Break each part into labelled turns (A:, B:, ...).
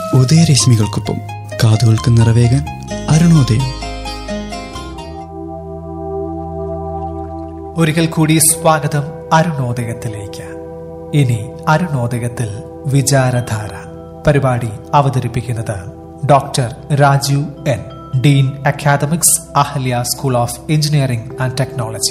A: ഉദയരശ്മികൾക്കൊപ്പം കാതുകൾക്ക് നിറവേകാൻ അരുണോദയം
B: ഒരിക്കൽ കൂടി സ്വാഗതം അരുണോദയത്തിലേക്ക് ഇനി അരുണോദയത്തിൽ വിചാരധാര പരിപാടി അവതരിപ്പിക്കുന്നത് doctor Rajeev N dean academics Ahalya school of engineering and technology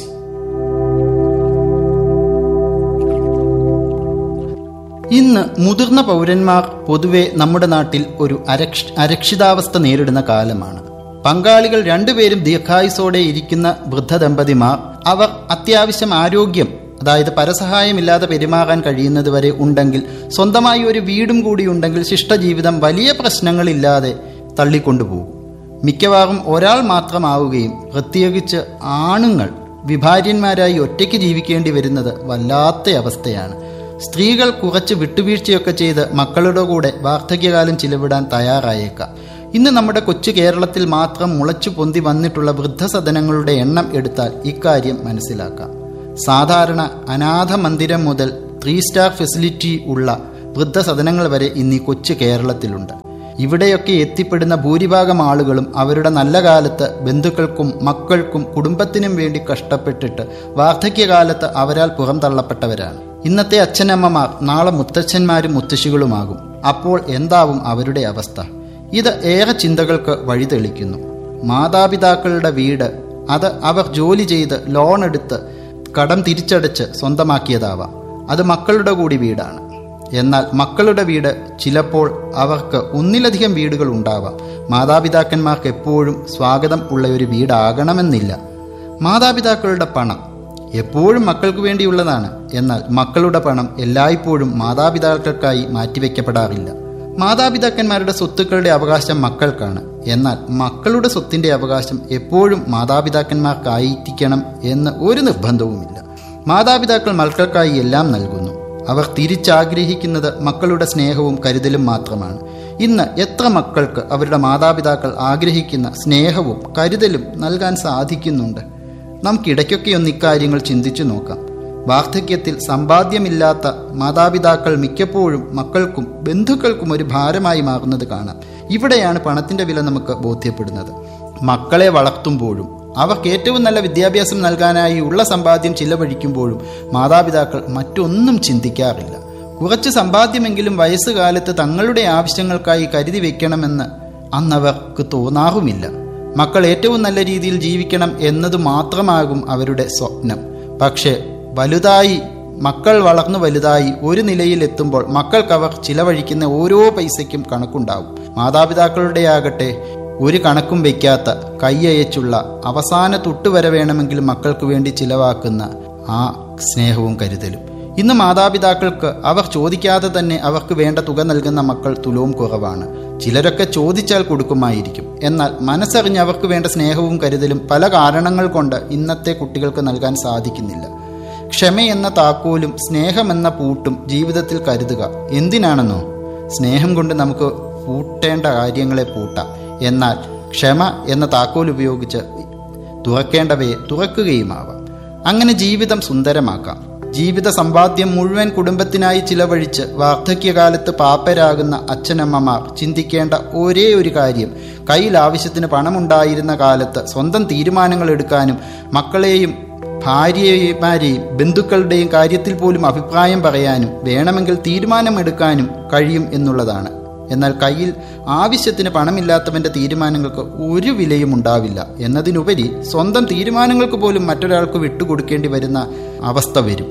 C: ഇന്ന് മുതിർന്ന പൗരന്മാർ പൊതുവെ നമ്മുടെ നാട്ടിൽ ഒരു അരക്ഷ അരക്ഷിതാവസ്ഥ നേരിടുന്ന കാലമാണ് പങ്കാളികൾ രണ്ടുപേരും ദീർഘായുസോടെ ഇരിക്കുന്ന വൃദ്ധ ദമ്പതിമാർ അവർ അത്യാവശ്യം ആരോഗ്യം അതായത് പരസഹായമില്ലാതെ പെരുമാറാൻ കഴിയുന്നതുവരെ ഉണ്ടെങ്കിൽ സ്വന്തമായി ഒരു വീടും കൂടി ഉണ്ടെങ്കിൽ ശിഷ്ടജീവിതം വലിയ പ്രശ്നങ്ങളില്ലാതെ തള്ളിക്കൊണ്ടുപോകും മിക്കവാറും ഒരാൾ മാത്രമാവുകയും പ്രത്യേകിച്ച് ആണുങ്ങൾ വിഭാര്യന്മാരായി ഒറ്റയ്ക്ക് ജീവിക്കേണ്ടി വരുന്നത് വല്ലാത്ത അവസ്ഥയാണ് സ്ത്രീകൾ കുറച്ച് വിട്ടുവീഴ്ചയൊക്കെ ചെയ്ത് മക്കളുടെ കൂടെ വാർദ്ധക്യകാലം ചിലവിടാൻ തയ്യാറായേക്കാം ഇന്ന് നമ്മുടെ കൊച്ചു കേരളത്തിൽ മാത്രം മുളച്ചു പൊന്തി വന്നിട്ടുള്ള വൃദ്ധസദനങ്ങളുടെ എണ്ണം എടുത്താൽ ഇക്കാര്യം മനസ്സിലാക്കാം സാധാരണ അനാഥ മന്ദിരം മുതൽ ത്രീ സ്റ്റാർ ഫെസിലിറ്റി ഉള്ള വൃദ്ധസദനങ്ങൾ വരെ ഇന്ന് ഈ കൊച്ചു കേരളത്തിലുണ്ട് ഇവിടെയൊക്കെ എത്തിപ്പെടുന്ന ഭൂരിഭാഗം ആളുകളും അവരുടെ നല്ല കാലത്ത് ബന്ധുക്കൾക്കും മക്കൾക്കും കുടുംബത്തിനും വേണ്ടി കഷ്ടപ്പെട്ടിട്ട് വാർദ്ധക്യകാലത്ത് അവരാൽ പുറംതള്ളപ്പെട്ടവരാണ് ഇന്നത്തെ അച്ഛനമ്മമാർ നാളെ മുത്തച്ഛന്മാരും മുത്തശ്ശികളുമാകും അപ്പോൾ എന്താവും അവരുടെ അവസ്ഥ ഇത് ഏറെ ചിന്തകൾക്ക് വഴിതെളിക്കുന്നു മാതാപിതാക്കളുടെ വീട് അത് അവർ ജോലി ചെയ്ത് ലോൺ എടുത്ത് കടം തിരിച്ചടച്ച് സ്വന്തമാക്കിയതാവാം അത് മക്കളുടെ കൂടി വീടാണ് എന്നാൽ മക്കളുടെ വീട് ചിലപ്പോൾ അവർക്ക് ഒന്നിലധികം വീടുകൾ ഉണ്ടാവാം മാതാപിതാക്കന്മാർക്ക് എപ്പോഴും സ്വാഗതം ഉള്ള ഒരു വീടാകണമെന്നില്ല മാതാപിതാക്കളുടെ പണം എപ്പോഴും മക്കൾക്ക് വേണ്ടിയുള്ളതാണ് എന്നാൽ മക്കളുടെ പണം എല്ലായ്പ്പോഴും മാതാപിതാക്കൾക്കായി മാറ്റിവെക്കപ്പെടാറില്ല മാതാപിതാക്കന്മാരുടെ സ്വത്തുക്കളുടെ അവകാശം മക്കൾക്കാണ് എന്നാൽ മക്കളുടെ സ്വത്തിന്റെ അവകാശം എപ്പോഴും മാതാപിതാക്കന്മാർക്കായിരിക്കണം എന്ന് ഒരു നിർബന്ധവുമില്ല മാതാപിതാക്കൾ മക്കൾക്കായി എല്ലാം നൽകുന്നു അവർ തിരിച്ചാഗ്രഹിക്കുന്നത് മക്കളുടെ സ്നേഹവും കരുതലും മാത്രമാണ് ഇന്ന് എത്ര മക്കൾക്ക് അവരുടെ മാതാപിതാക്കൾ ആഗ്രഹിക്കുന്ന സ്നേഹവും കരുതലും നൽകാൻ സാധിക്കുന്നുണ്ട് നമുക്കിടയ്ക്കൊക്കെ ഒന്ന് ഇക്കാര്യങ്ങൾ ചിന്തിച്ചു നോക്കാം വാർദ്ധക്യത്തിൽ സമ്പാദ്യമില്ലാത്ത മാതാപിതാക്കൾ മിക്കപ്പോഴും മക്കൾക്കും ബന്ധുക്കൾക്കും ഒരു ഭാരമായി മാറുന്നത് കാണാം ഇവിടെയാണ് പണത്തിന്റെ വില നമുക്ക് ബോധ്യപ്പെടുന്നത് മക്കളെ വളർത്തുമ്പോഴും അവർക്ക് ഏറ്റവും നല്ല വിദ്യാഭ്യാസം നൽകാനായി ഉള്ള സമ്പാദ്യം ചിലവഴിക്കുമ്പോഴും മാതാപിതാക്കൾ മറ്റൊന്നും ചിന്തിക്കാറില്ല കുറച്ച് സമ്പാദ്യമെങ്കിലും വയസ്സുകാലത്ത് തങ്ങളുടെ ആവശ്യങ്ങൾക്കായി കരുതി വെക്കണമെന്ന് അന്നവർക്ക് തോന്നാറുമില്ല മക്കൾ ഏറ്റവും നല്ല രീതിയിൽ ജീവിക്കണം എന്നത് മാത്രമാകും അവരുടെ സ്വപ്നം പക്ഷേ വലുതായി മക്കൾ വളർന്നു വലുതായി ഒരു നിലയിൽ എത്തുമ്പോൾ മക്കൾക്കവർ ചിലവഴിക്കുന്ന ഓരോ പൈസയ്ക്കും കണക്കുണ്ടാവും മാതാപിതാക്കളുടെ ആകട്ടെ ഒരു കണക്കും വയ്ക്കാത്ത കൈയയച്ചുള്ള അവസാന തൊട്ടുവരെ വേണമെങ്കിലും മക്കൾക്ക് വേണ്ടി ചിലവാക്കുന്ന ആ സ്നേഹവും കരുതലും ഇന്ന് മാതാപിതാക്കൾക്ക് അവർ ചോദിക്കാതെ തന്നെ അവർക്ക് വേണ്ട തുക നൽകുന്ന മക്കൾ തുലവും കുറവാണ് ചിലരൊക്കെ ചോദിച്ചാൽ കൊടുക്കുമായിരിക്കും എന്നാൽ മനസ്സറിഞ്ഞ് അവർക്ക് വേണ്ട സ്നേഹവും കരുതലും പല കാരണങ്ങൾ കൊണ്ട് ഇന്നത്തെ കുട്ടികൾക്ക് നൽകാൻ സാധിക്കുന്നില്ല ക്ഷമയെന്ന താക്കോലും സ്നേഹമെന്ന പൂട്ടും ജീവിതത്തിൽ കരുതുക എന്തിനാണെന്നോ സ്നേഹം കൊണ്ട് നമുക്ക് പൂട്ടേണ്ട കാര്യങ്ങളെ പൂട്ടാം എന്നാൽ ക്ഷമ എന്ന താക്കോൽ ഉപയോഗിച്ച് തുറക്കേണ്ടവയെ തുറക്കുകയുമാവാം അങ്ങനെ ജീവിതം സുന്ദരമാക്കാം ജീവിത സമ്പാദ്യം മുഴുവൻ കുടുംബത്തിനായി ചിലവഴിച്ച് വാർദ്ധക്യകാലത്ത് പാപ്പരാകുന്ന അച്ഛനമ്മമാർ ചിന്തിക്കേണ്ട ഒരേ ഒരു കാര്യം കയ്യിൽ ആവശ്യത്തിന് പണമുണ്ടായിരുന്ന കാലത്ത് സ്വന്തം തീരുമാനങ്ങൾ എടുക്കാനും മക്കളെയും ഭാര്യമാരെയും ബന്ധുക്കളുടെയും കാര്യത്തിൽ പോലും അഭിപ്രായം പറയാനും വേണമെങ്കിൽ തീരുമാനമെടുക്കാനും കഴിയും എന്നുള്ളതാണ് എന്നാൽ കയ്യിൽ ആവശ്യത്തിന് പണമില്ലാത്തവന്റെ തീരുമാനങ്ങൾക്ക് ഒരു വിലയും ഉണ്ടാവില്ല എന്നതിനുപരി സ്വന്തം തീരുമാനങ്ങൾക്ക് പോലും മറ്റൊരാൾക്ക് വിട്ടുകൊടുക്കേണ്ടി വരുന്ന അവസ്ഥ വരും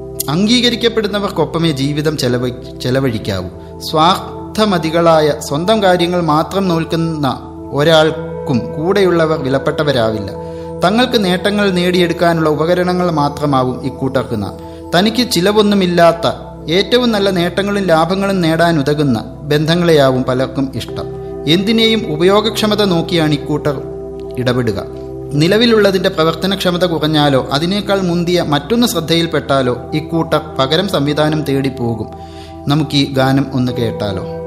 C: അംഗീകരിക്കപ്പെടുന്നവർക്കൊപ്പമേ ജീവിതം ചെലവ ചെലവഴിക്കാവൂ സ്വാർത്ഥമതികളായ സ്വന്തം കാര്യങ്ങൾ മാത്രം നോൽക്കുന്ന ഒരാൾക്കും കൂടെയുള്ളവർ വിലപ്പെട്ടവരാവില്ല തങ്ങൾക്ക് നേട്ടങ്ങൾ നേടിയെടുക്കാനുള്ള ഉപകരണങ്ങൾ മാത്രമാവും ഇക്കൂട്ടർക്ക് നാം തനിക്ക് ചിലവൊന്നുമില്ലാത്ത ഏറ്റവും നല്ല നേട്ടങ്ങളും ലാഭങ്ങളും നേടാൻ ഉതകുന്ന ബന്ധങ്ങളെയാവും പലർക്കും ഇഷ്ടം എന്തിനേയും ഉപയോഗക്ഷമത നോക്കിയാണ് ഇക്കൂട്ടർ ഇടപെടുക നിലവിലുള്ളതിന്റെ പ്രവർത്തനക്ഷമത കുറഞ്ഞാലോ അതിനേക്കാൾ മുന്തിയ മറ്റൊന്ന് ശ്രദ്ധയിൽപ്പെട്ടാലോ ഇക്കൂട്ടർ പകരം സംവിധാനം തേടി പോകും നമുക്ക് ഈ ഗാനം ഒന്ന് കേട്ടാലോ